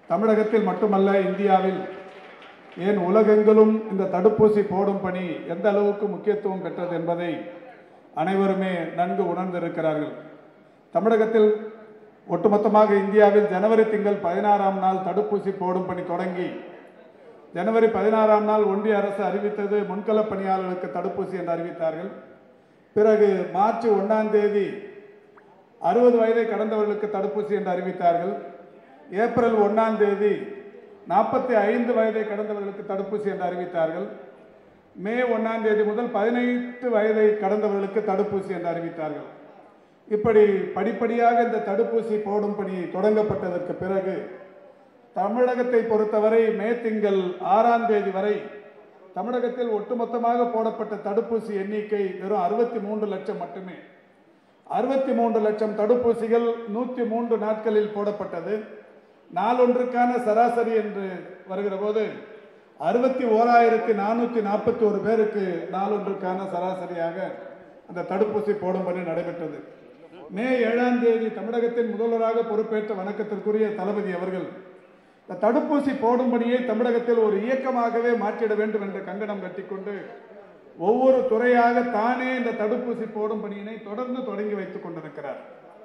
தமிழகத்தில் மட்டுமல்ல இந்தியாவில் ஏன் உலகெங்கிலும் இந்த தடுப்பூசி போடும் பணி எந்த அளவுக்கு முக்கியத்துவம் பெற்றது என்பதை அனைவருமே நன்கு உணர்ந்திருக்கிறார்கள் தமிழகத்தில் ஒட்டுமொத்தமாக இந்தியாவில் ஜனவரி திங்கள் பதினாறாம் நாள் தடுப்பூசி போடும் பணி தொடங்கி ஜனவரி பதினாறாம் நாள் ஒன்றிய அரசு அறிவித்தது முன்களப் பணியாளர்களுக்கு தடுப்பூசி என்று அறிவித்தார்கள் பிறகு மார்ச் ஒன்றாம் தேதி அறுபது வயதை கடந்தவர்களுக்கு தடுப்பூசி என்று அறிவித்தார்கள் ஏப்ரல் ஒன்றாம் தேதி நாற்பத்தி ஐந்து வயதை கடந்தவர்களுக்கு தடுப்பூசி என்று அறிவித்தார்கள் மே ஒன்றாம் தேதி முதல் பதினைந்து வயதை கடந்தவர்களுக்கு தடுப்பூசி என்று அறிவித்தார்கள் இப்படி படிப்படியாக இந்த தடுப்பூசி போடும் பணி தொடங்கப்பட்டதற்கு பிறகு தமிழகத்தை பொறுத்தவரை மே திங்கள் ஆறாம் தேதி வரை தமிழகத்தில் ஒட்டுமொத்தமாக போடப்பட்ட தடுப்பூசி எண்ணிக்கை வெறும் அறுபத்தி மூன்று லட்சம் மட்டுமே அறுபத்தி மூன்று லட்சம் தடுப்பூசிகள் நூற்றி மூன்று நாட்களில் போடப்பட்டது நாளொன்றுக்கான சராசரி என்று வருகிற போது அறுபத்தி ஓராயிரத்தி நானூற்றி நாற்பத்தி ஒரு பேருக்கு நாளொன்றுக்கான சராசரியாக அந்த தடுப்பூசி போடும் பணி நடைபெற்றது மே ஏழாம் தேதி தமிழகத்தின் முதல்வராக பொறுப்பேற்ற வணக்கத்திற்குரிய தளபதி அவர்கள் இந்த தடுப்பூசி போடும் பணியை தமிழகத்தில் ஒரு இயக்கமாகவே மாற்றிட வேண்டும் என்ற கங்கணம் கட்டிக்கொண்டு ஒவ்வொரு துறையாக தானே இந்த தடுப்பூசி போடும் பணியினை தொடர்ந்து தொடங்கி வைத்துக் கொண்டிருக்கிறார்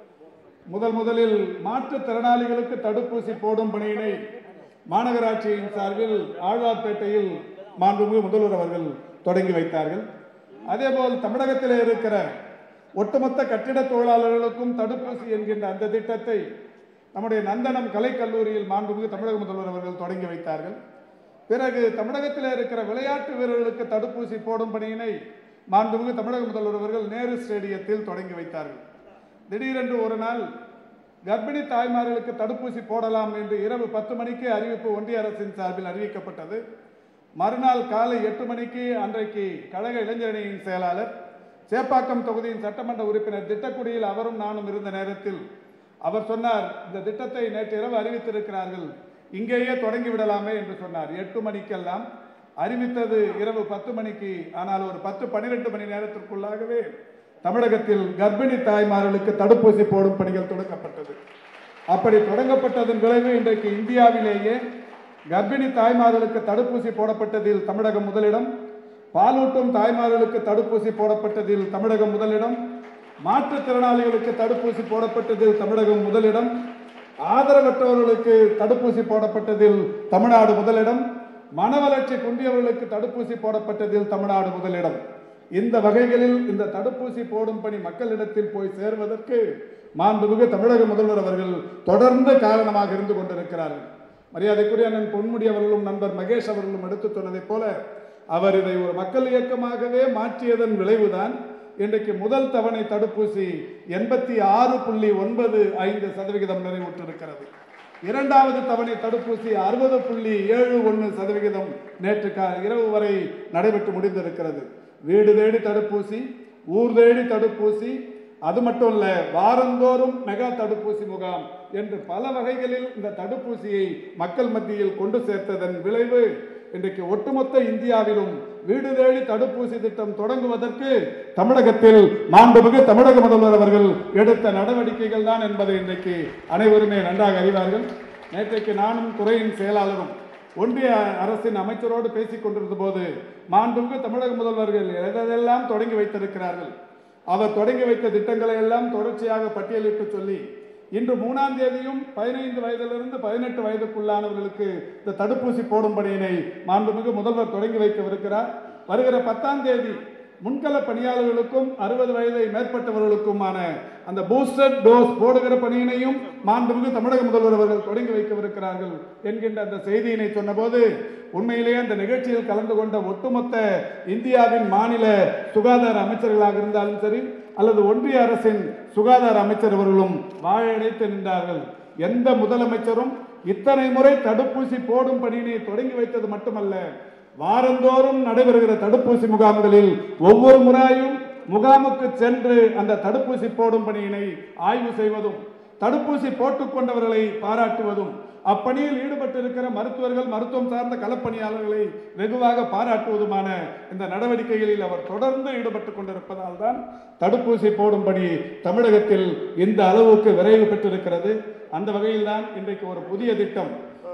முதல் முதலில் மாற்றுத்திறனாளிகளுக்கு தடுப்பூசி போடும் பணியினை மாநகராட்சியின் சார்பில் ஆழ்வார்பேட்டையில் மாண்புமிகு முதல்வர் அவர்கள் தொடங்கி வைத்தார்கள் அதேபோல் தமிழகத்தில் இருக்கிற ஒட்டுமொத்த கட்டிட தொழிலாளர்களுக்கும் தடுப்பூசி என்கின்ற அந்த திட்டத்தை நம்முடைய நந்தனம் கலைக்கல்லூரியில் மாண்புமிகு தமிழக முதல்வர் அவர்கள் தொடங்கி வைத்தார்கள் பிறகு தமிழகத்தில் இருக்கிற விளையாட்டு வீரர்களுக்கு தடுப்பூசி போடும் பணியினை மாண்புமிகு தமிழக முதல்வர் அவர்கள் நேரு ஸ்டேடியத்தில் தொடங்கி வைத்தார்கள் திடீரென்று ஒரு நாள் கர்ப்பிணி தாய்மார்களுக்கு தடுப்பூசி போடலாம் என்று இரவு பத்து மணிக்கு அறிவிப்பு ஒன்றிய அரசின் சார்பில் அறிவிக்கப்பட்டது மறுநாள் காலை எட்டு மணிக்கு அன்றைக்கு கழக இளைஞரணியின் செயலாளர் சேப்பாக்கம் தொகுதியின் சட்டமன்ற உறுப்பினர் திட்டக்குடியில் அவரும் நானும் இருந்த நேரத்தில் அவர் சொன்னார் இந்த திட்டத்தை நேற்று இரவு அறிவித்திருக்கிறார்கள் இங்கேயே தொடங்கி விடலாமே என்று சொன்னார் எட்டு மணிக்கெல்லாம் அறிவித்தது இரவு பத்து மணிக்கு ஆனால் ஒரு பத்து பன்னிரெண்டு மணி நேரத்திற்குள்ளாகவே தமிழகத்தில் கர்ப்பிணி தாய்மார்களுக்கு தடுப்பூசி போடும் பணிகள் தொடங்கப்பட்டது அப்படி தொடங்கப்பட்டதன் விளைவு இன்றைக்கு இந்தியாவிலேயே கர்ப்பிணி தாய்மார்களுக்கு தடுப்பூசி போடப்பட்டதில் தமிழகம் முதலிடம் பாலூட்டும் தாய்மார்களுக்கு தடுப்பூசி போடப்பட்டதில் தமிழகம் முதலிடம் மாற்றுத்திறனாளிகளுக்கு தடுப்பூசி போடப்பட்டதில் தமிழகம் முதலிடம் ஆதரவற்றவர்களுக்கு தடுப்பூசி போடப்பட்டதில் தமிழ்நாடு முதலிடம் மனவளர்ச்சி குன்றியவர்களுக்கு தடுப்பூசி போடப்பட்டதில் தமிழ்நாடு முதலிடம் இந்த வகைகளில் இந்த தடுப்பூசி போடும் பணி மக்களிடத்தில் போய் சேர்வதற்கு மாண்புமிகு தமிழக முதல்வர் அவர்கள் தொடர்ந்து காரணமாக இருந்து கொண்டிருக்கிறார்கள் மரியாதைக்குரிய அண்ணன் பொன்முடி அவர்களும் நண்பர் மகேஷ் அவர்களும் எடுத்து சொன்னதைப் போல அவர் இதை ஒரு மக்கள் இயக்கமாகவே மாற்றியதன் விளைவுதான் இன்றைக்கு முதல் தவணை தடுப்பூசி எண்பத்தி ஆறு புள்ளி ஒன்பது ஐந்து சதவிகிதம் நிறைவுற்றிருக்கிறது இரண்டாவது தவணை தடுப்பூசி அறுபது புள்ளி ஏழு ஒன்று சதவிகிதம் நேற்று கா இரவு வரை நடைபெற்று முடிந்திருக்கிறது வீடு தேடி தடுப்பூசி ஊர் தேடி தடுப்பூசி அது மட்டும் இல்ல வாரந்தோறும் மெகா தடுப்பூசி முகாம் என்று பல வகைகளில் இந்த தடுப்பூசியை மக்கள் மத்தியில் கொண்டு சேர்த்ததன் விளைவு இன்றைக்கு ஒட்டுமொத்த இந்தியாவிலும் வீடு தேடி தடுப்பூசி திட்டம் தொடங்குவதற்கு தமிழகத்தில் மாண்புமிகு தமிழக முதல்வர் அவர்கள் எடுத்த நடவடிக்கைகள் தான் என்பதை இன்றைக்கு அனைவருமே நன்றாக அறிவார்கள் நேற்றைக்கு நானும் துறையின் செயலாளரும் ஒன்றிய அரசின் அமைச்சரோடு பேசிக் கொண்டிருந்த போது மாண்புமிகு தமிழக முதல்வர்கள் எதெல்லாம் தொடங்கி வைத்திருக்கிறார்கள் அவர் தொடங்கி வைத்த திட்டங்களை எல்லாம் தொடர்ச்சியாக பட்டியலிட்டு சொல்லி இன்று மூணாம் தேதியும் பதினைந்து வயதிலிருந்து பதினெட்டு வயதுக்குள்ளானவர்களுக்கு இந்த தடுப்பூசி போடும் பணியினை மாண்புமிகு முதல்வர் தொடங்கி வைக்கவிருக்கிறார் வருகிற பத்தாம் தேதி முன்கள பணியாளர்களுக்கும் அறுபது வயதை மேற்பட்டவர்களுக்குமான அந்த பூஸ்டர் டோஸ் போடுகிற பணியினையும் மாண்புமிகு தமிழக முதல்வர் அவர்கள் தொடங்கி வைக்கவிருக்கிறார்கள் என்கின்ற அந்த செய்தியினை சொன்னபோது உண்மையிலேயே அந்த நிகழ்ச்சியில் கலந்து கொண்ட ஒட்டுமொத்த இந்தியாவின் மாநில சுகாதார அமைச்சர்களாக இருந்தாலும் சரி அல்லது ஒன்றிய அரசின் சுகாதார அமைச்சர் அவர்களும் வாழடைத்து நின்றார்கள் எந்த முதலமைச்சரும் இத்தனை முறை தடுப்பூசி போடும் பணியினை தொடங்கி வைத்தது மட்டுமல்ல வாரந்தோறும் நடைபெறுகிற தடுப்பூசி முகாம்களில் ஒவ்வொரு முறையும் முகாமுக்கு சென்று அந்த தடுப்பூசி போடும் பணியினை ஆய்வு செய்வதும் தடுப்பூசி போட்டுக் கொண்டவர்களை பாராட்டுவதும் அப்பணியில் ஈடுபட்டிருக்கிற மருத்துவர்கள் மருத்துவம் சார்ந்த களப்பணியாளர்களை வெகுவாக பாராட்டுவதுமான இந்த நடவடிக்கைகளில் அவர் தொடர்ந்து ஈடுபட்டுக் கொண்டிருப்பதால் தான் தடுப்பூசி போடும் பணி தமிழகத்தில் இந்த அளவுக்கு விரைவு பெற்றிருக்கிறது அந்த வகையில் தான் இன்றைக்கு ஒரு புதிய திட்டம்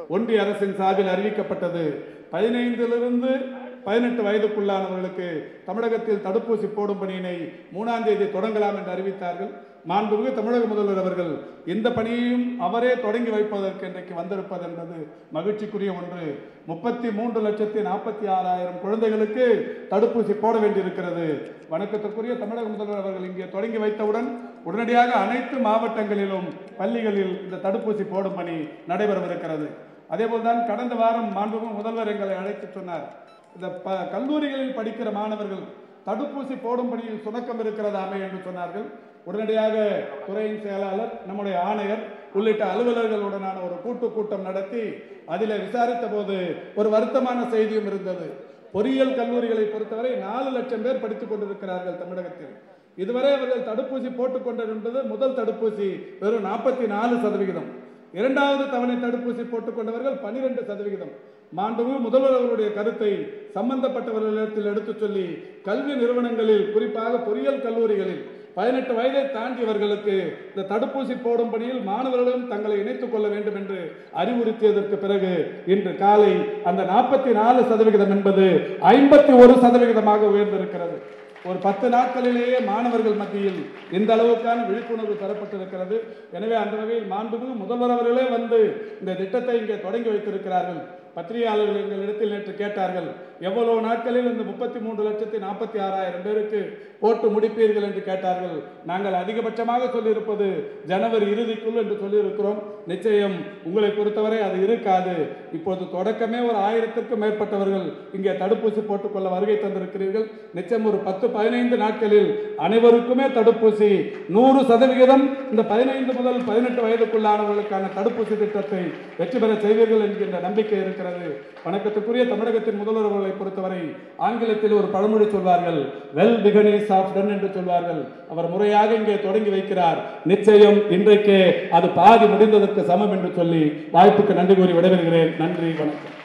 ஒன்றிய அரசின் சார்பில் அறிவிக்கப்பட்டது பதினைந்திலிருந்து பதினெட்டு வயதுக்குள்ளானவர்களுக்கு தமிழகத்தில் தடுப்பூசி போடும் பணியினை மூணாம் தேதி தொடங்கலாம் என்று அறிவித்தார்கள் மாண்புமிகு தமிழக முதல்வர் அவர்கள் இந்த பணியையும் அவரே தொடங்கி வைப்பதற்கு இன்றைக்கு வந்திருப்பது என்பது மகிழ்ச்சிக்குரிய ஒன்று முப்பத்தி மூன்று லட்சத்தி நாற்பத்தி ஆறாயிரம் குழந்தைகளுக்கு தடுப்பூசி போட வேண்டியிருக்கிறது வணக்கத்திற்குரிய தமிழக முதல்வர் அவர்கள் இங்கே தொடங்கி வைத்தவுடன் உடனடியாக அனைத்து மாவட்டங்களிலும் பள்ளிகளில் இந்த தடுப்பூசி போடும் பணி நடைபெறவிருக்கிறது அதேபோல்தான் கடந்த வாரம் மாண்புமிகு முதல்வர் எங்களை அழைத்து சொன்னார் இந்த ப கல்லூரிகளில் படிக்கிற மாணவர்கள் தடுப்பூசி போடும் பணியில் சுணக்கம் இருக்கிறதாமே என்று சொன்னார்கள் உடனடியாக துறையின் செயலாளர் நம்முடைய ஆணையர் உள்ளிட்ட அலுவலர்களுடனான ஒரு கூட்டு கூட்டம் நடத்தி அதில் விசாரித்த போது ஒரு வருத்தமான செய்தியும் இருந்தது பொறியியல் கல்லூரிகளை பொறுத்தவரை நாலு லட்சம் பேர் படித்துக் கொண்டிருக்கிறார்கள் தமிழகத்தில் இதுவரை அவர்கள் தடுப்பூசி போட்டுக் கொண்டிருந்தது முதல் தடுப்பூசி வெறும் நாற்பத்தி நாலு சதவிகிதம் இரண்டாவது தவணை தடுப்பூசி போட்டுக் கொண்டவர்கள் பனிரெண்டு சதவிகிதம் மாண்புமிகு முதல்வர் அவருடைய கருத்தை சம்பந்தப்பட்டவர்களிடத்தில் எடுத்துச் சொல்லி கல்வி நிறுவனங்களில் குறிப்பாக பொறியியல் கல்லூரிகளில் பதினெட்டு வயதை தாண்டியவர்களுக்கு இந்த தடுப்பூசி போடும் பணியில் மாணவர்களும் தங்களை இணைத்துக் கொள்ள வேண்டும் என்று அறிவுறுத்தியதற்கு பிறகு இன்று காலை அந்த நாற்பத்தி நாலு சதவிகிதம் என்பது ஐம்பத்தி ஒரு சதவிகிதமாக உயர்ந்திருக்கிறது ஒரு பத்து நாட்களிலேயே மாணவர்கள் மத்தியில் இந்த அளவுக்கான விழிப்புணர்வு தரப்பட்டிருக்கிறது எனவே அந்த வகையில் மாண்புமிகு முதல்வர் அவர்களே வந்து இந்த திட்டத்தை இங்கே தொடங்கி வைத்திருக்கிறார்கள் பத்திரிகையாளர்கள் எங்களிடத்தில் நேற்று கேட்டார்கள் எவ்வளவு நாட்களில் இந்த முப்பத்தி மூன்று லட்சத்தி நாற்பத்தி ஆறாயிரம் பேருக்கு ஓட்டு முடிப்பீர்கள் என்று கேட்டார்கள் நாங்கள் அதிகபட்சமாக சொல்லியிருப்பது ஜனவரி இறுதிக்குள் என்று சொல்லியிருக்கிறோம் நிச்சயம் உங்களை பொறுத்தவரை அது இருக்காது இப்போது தொடக்கமே ஒரு ஆயிரத்திற்கும் மேற்பட்டவர்கள் இங்கே தடுப்பூசி போட்டுக்கொள்ள வருகை தந்திருக்கிறீர்கள் நிச்சயம் ஒரு பத்து பதினைந்து நாட்களில் அனைவருக்குமே தடுப்பூசி நூறு சதவிகிதம் இந்த பதினைந்து முதல் பதினெட்டு வயதுக்குள்ளானவர்களுக்கான தடுப்பூசி திட்டத்தை வெற்றி பெற செய்வீர்கள் என்கின்ற நம்பிக்கை இருக்கிறது வணக்கத்துக்குரிய தமிழகத்தின் முதல்வர் அவர்களை பொறுத்தவரை ஆங்கிலத்தில் ஒரு பழமொழி சொல்வார்கள் வெல் பிகனிஸ் ஆஃப் டன் என்று சொல்வார்கள் அவர் முறையாக இங்கே தொடங்கி வைக்கிறார் நிச்சயம் இன்றைக்கே அது பாதி முடிந்ததற்கு சமம் என்று சொல்லி வாய்ப்புக்கு நன்றி கூறி விடைபெறுகிறேன் நன்றி வணக்கம்